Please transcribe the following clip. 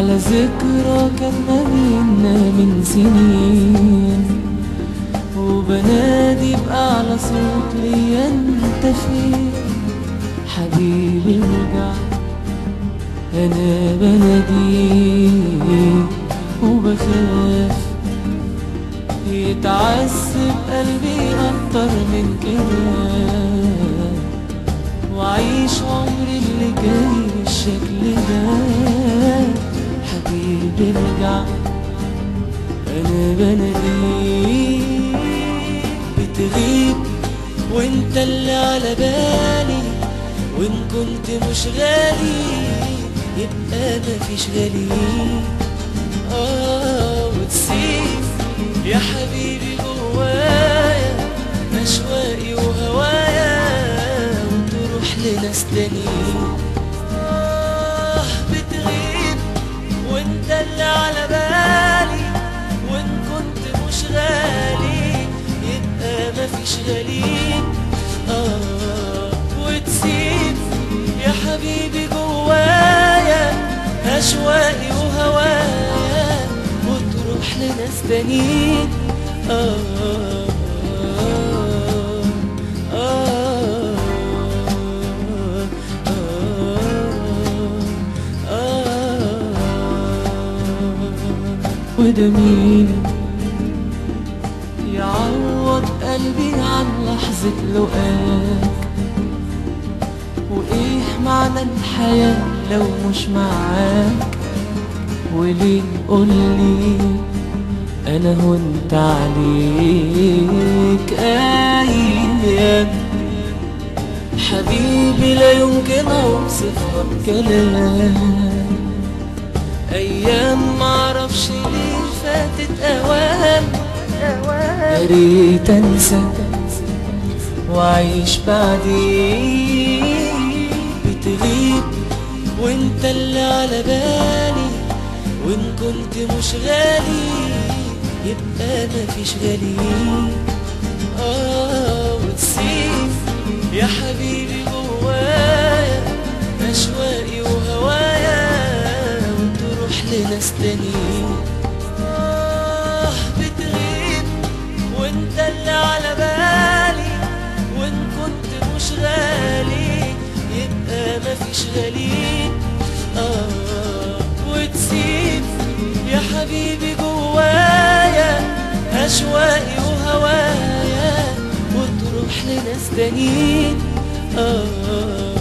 على ذكرى كان ما بينا من سنين وبنادي بأعلى صوت ليا انت فين حبيبي ارجع انا بناديك وبخاف يتعذب قلبي اكتر من كده وعيش عمري اللي جاي بالشكل ده حبيبي ارجع انا بناديك بتغيب وانت اللي على بالي وان كنت مش غالي يبقى مفيش غالي اه وتسيب يا حبيبي جوايا اشواقي وهوايا وتروح لناس تانيين آه بتغيب وانت اللي على بالي وان كنت مش غالي يبقى مفيش غاليك آه وتسيب يا حبيبي جوايا أشواقي وهوايا وتروح لناس تانيين آه آه آه آه آه وده مين يعوض قلبي عن لحظة لقاك وإيه معنى الحياة لو مش معاك وليه قولي أنا هنت عليك أيام حبيبي لا يمكن أوصفها بكلام أيام معرفش ليه فاتت أوام يا ريت أنسى وأعيش بعديك بتغيب وانت اللي على بالي وان كنت مش غالي يبقى مفيش غالي اه وتسيب يا حبيبي جوايا اشواقي وهوايا وتروح لناس تانيين آه بتغيب وانت اللي على بالي وان كنت مش غالي يبقى مفيش غاليك آه وتسيب يا حبيبي جوايا أشواقي وهوايا وتروح لناس تانيين آه